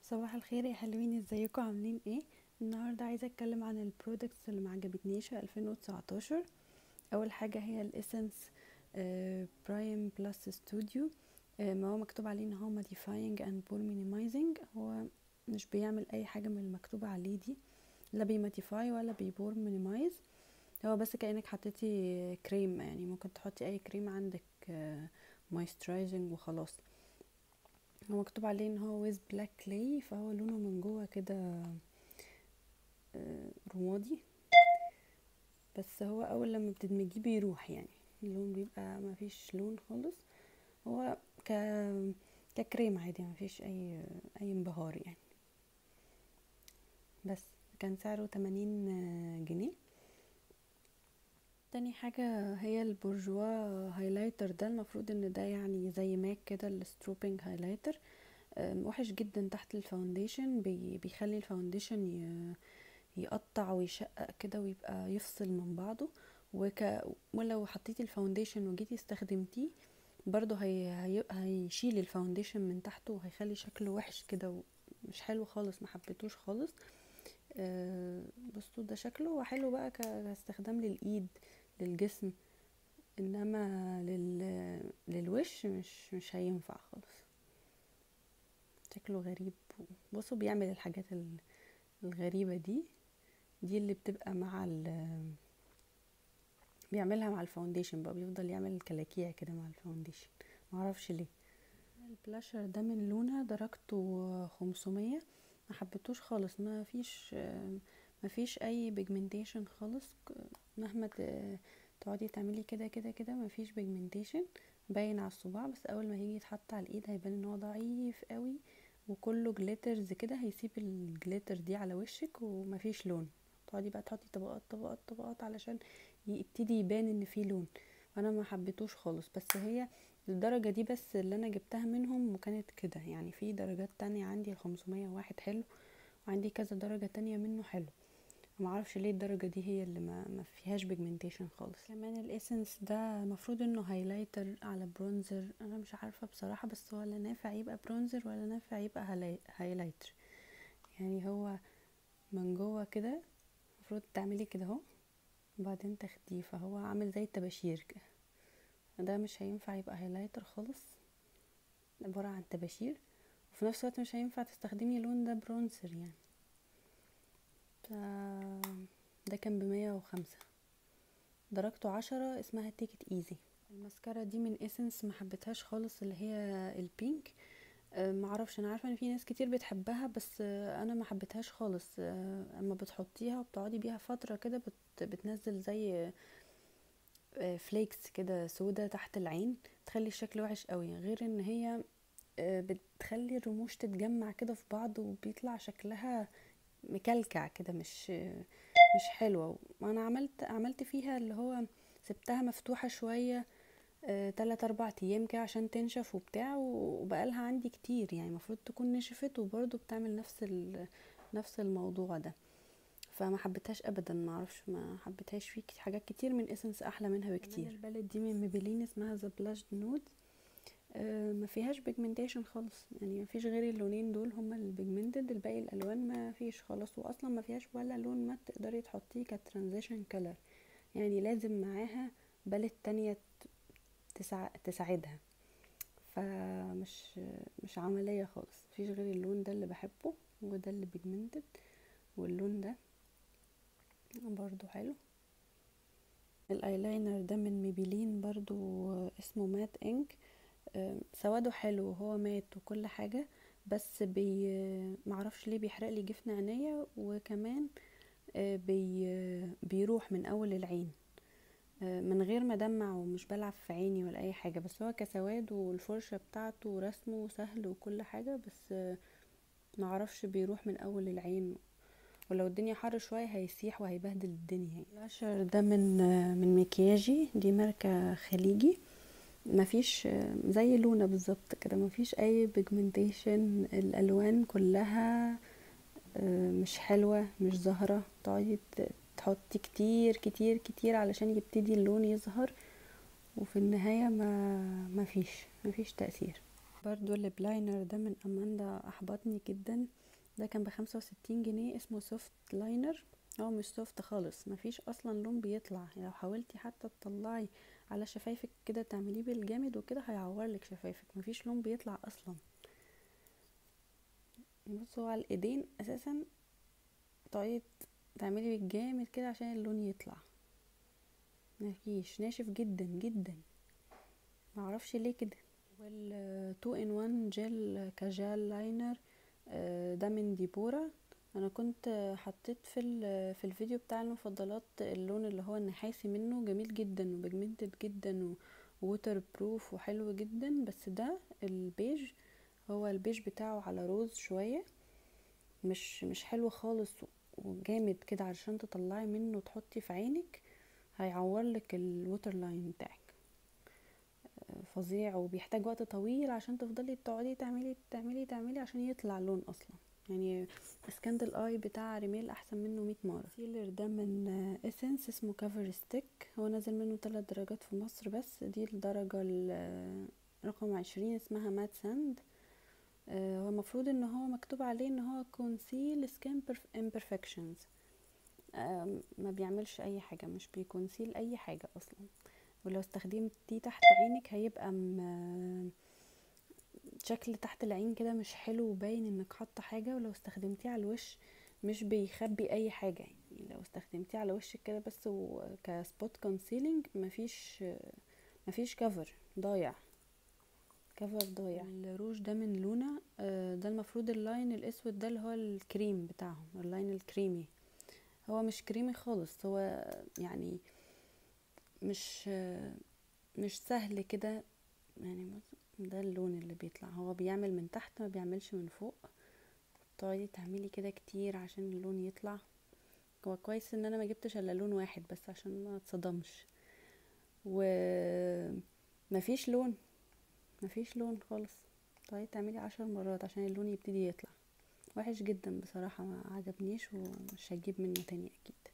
صباح الخير يا حلوين ازيكم عاملين ايه النهارده عايزه اتكلم عن البرودكتس اللي معجبتنيش في 2019 اول حاجه هي الاسنس برايم بلس ستوديو ما هو مكتوب عليه ان هو موديفاينج اند بور مينيمايزنج هو مش بيعمل اي حاجه من المكتوبه عليه دي لا بيماتيفاي ولا بيبور مينيمايز هو بس كانك حطيتي كريم يعني ممكن تحطي اي كريم عندك مويسترايزنج وخلاص هو مكتوب عليه ان هو ويز بلاك كلاي فهو لونه من جوه كده رمادي بس هو اول لما بتدمجيه بيروح يعني اللون بيبقى ما فيش لون خالص هو ك ككريم عادي ما فيش اي اي انبهار يعني بس كان سعره 80 جنيه تاني حاجة هي البورجوا هايلايتر ده المفروض ان ده يعني زي ماك كده الستروبينج هايلايتر وحش جدا تحت الفاونديشن بي بيخلي الفاونديشن يقطع ويشقق كده ويبقى يفصل من بعضه وك ولو حطيتي الفاونديشن وجيتي استخدمتيه برضه هي... هي... هيشيل الفاونديشن من تحته وهيخلي شكله وحش كده مش حلو خالص ما حبيتوش خالص أه بصوا ده شكله حلو بقى كاستخدام للايد للجسم انما لل... للوش مش مش هينفع خالص شكله غريب بصوا بيعمل الحاجات الغريبة دي دي اللي بتبقى مع ال بيعملها مع الفاونديشن بقى بيفضل يعمل كلاكيع كده مع الفاونديشن معرفش ليه البلاشر ده من لونا درجته خمسمية ما حبيتوش خالص ما فيش ما فيش اي بيجمنتيشن خالص مهما تقعدي تعملي كده كده كده ما فيش بيجمنتيشن باين على الصباع بس اول ما هيجي يتحط على الايد هيبان ان هو ضعيف قوي وكله جليترز كده هيسيب الجليتر دي على وشك ومفيش لون تقعدي بقى تحطي طبقات طبقات طبقات علشان يبتدي يبان ان فيه لون وانا ما حبيتوش خالص بس هي الدرجة دي بس اللي انا جبتها منهم وكانت كده يعني في درجات تانية عندي الخمسمية واحد حلو وعندي كذا درجة تانية منه حلو معرفش ليه الدرجة دي هي اللي ما, ما فيهاش بيجمنتيشن خالص كمان الاسنس ده المفروض انه هايلايتر على برونزر انا مش عارفة بصراحة بس هو لا نافع يبقى برونزر ولا نافع يبقى هايلايتر يعني هو من جوه كده المفروض تعملي كده اهو وبعدين تاخديه فهو عامل زي الطباشير كده ده مش هينفع يبقى هايلايتر خالص عبارة عن طباشير وفي نفس الوقت مش هينفع تستخدمي اللون ده برونزر يعني ده كان بمية وخمسة درجته عشرة اسمها تيكت ايزي الماسكارا دي من اسنس ما حبيتهاش خالص اللي هي البينك أه معرفش انا عارفه ان في ناس كتير بتحبها بس أه انا ما حبيتهاش خالص أه اما بتحطيها وبتقعدي بيها فتره كده بت بتنزل زي فليكس كده سودا تحت العين تخلي الشكل وحش قوي غير ان هي بتخلي الرموش تتجمع كده في بعض وبيطلع شكلها مكلكع كده مش مش حلوه وانا عملت عملت فيها اللي هو سبتها مفتوحه شويه آه تلات اربع ايام كده عشان تنشف وبتاع وبقالها عندي كتير يعني المفروض تكون نشفت وبرضه بتعمل نفس نفس الموضوع ده فما حبيتهاش ابدا ما اعرفش ما حبيتهاش في حاجات كتير من اسنس احلى منها بكتير البلد دي من ميبلين اسمها ذا بلاش نود آه ما فيهاش بيجمنتيشن خالص يعني ما فيش غير اللونين دول هما البيجمنتد الباقي الالوان ما فيش خالص واصلا ما فيهاش ولا لون ما تقدري تحطيه كترانزيشن كلر يعني لازم معاها بالت تانية تسع... تساعدها فمش مش عملية خالص مفيش غير اللون ده اللي بحبه وده اللي بيجمنتد واللون ده برضو حلو الايلاينر ده من ميبلين برضو اسمه مات انك سواده حلو وهو مات وكل حاجة بس بي معرفش ليه بيحرق لي جفن عينيا وكمان بي بيروح من اول العين من غير ما دمع ومش بلعب في عيني ولا اي حاجة بس هو كسواد والفرشة بتاعته ورسمه سهل وكل حاجة بس معرفش بيروح من اول العين ولو الدنيا حر شوية هيسيح وهيبهدل الدنيا يعني الاشر ده من من مكياجي دي ماركة خليجي مفيش زي لونا بالظبط كده مفيش اي بيجمنتيشن الالوان كلها مش حلوة مش ظاهرة تقعدي تحطي كتير كتير كتير علشان يبتدي اللون يظهر وفي النهاية ما مفيش مفيش تأثير برضو الليب لاينر ده من اماندا احبطني جدا ده كان بخمسة وستين جنيه اسمه سوفت لاينر هو مش سوفت خالص مفيش اصلا لون بيطلع لو حاولتي حتى تطلعي على شفايفك كده تعمليه بالجامد وكده هيعورلك شفايفك مفيش لون بيطلع اصلا بصوا على الايدين اساسا تقعدي تعملي بالجامد كده عشان اللون يطلع مفيش ناشف جدا جدا معرفش ليه كده وال 2 ان 1 جel كجال لاينر آه، ده من ديبورا انا كنت حطيت في ال- في الفيديو بتاع المفضلات اللون اللي هو النحاسي منه جميل جدا وبيجمنتد جدا ووتر بروف وحلو جدا بس ده البيج هو البيج بتاعه على روز شوية مش مش حلو خالص وجامد كده علشان تطلعي منه وتحطي في عينك هيعورلك الووتر لاين بتاعك فظيع وبيحتاج وقت طويل عشان تفضلي تقعدي تعملي تعملي تعملي عشان يطلع اللون اصلا يعني سكاند الاي بتاع ريميل احسن منه 100 مره سيلر ده من اسنس اسمه كفر ستيك هو نازل منه 3 درجات في مصر بس دي الدرجه ال- رقم عشرين اسمها مات ساند آه، هو المفروض ان هو مكتوب عليه ان هو كونسيل سكين امبرفكشنز ما بيعملش اي حاجه مش بيكونسيل اي حاجه اصلا ولو استخدمتيه تحت عينك هيبقى م... شكل تحت العين كده مش حلو وباين انك حاطه حاجه ولو استخدمتيه على الوش مش بيخبي اي حاجه يعني لو استخدمتيه على وشك كده بس و... كسبوت كونسيلينج مفيش مفيش كفر ضايع كفر ضايع الروج ده من لونا آه، ده المفروض اللاين الاسود ده اللي هو الكريم بتاعهم اللاين الكريمي هو مش كريمي خالص هو يعني مش مش سهل كده يعني بص- ده اللون اللي بيطلع هو بيعمل من تحت ما بيعملش من فوق تقعدي تعملي كده كتير عشان اللون يطلع هو كويس ان انا ما جبتش الا لون واحد بس عشان ما اتصدمش و مفيش لون مفيش لون خالص تقعدي تعملي عشر مرات عشان اللون يبتدي يطلع وحش جدا بصراحة ما عجبنيش ومش هجيب منه تاني اكيد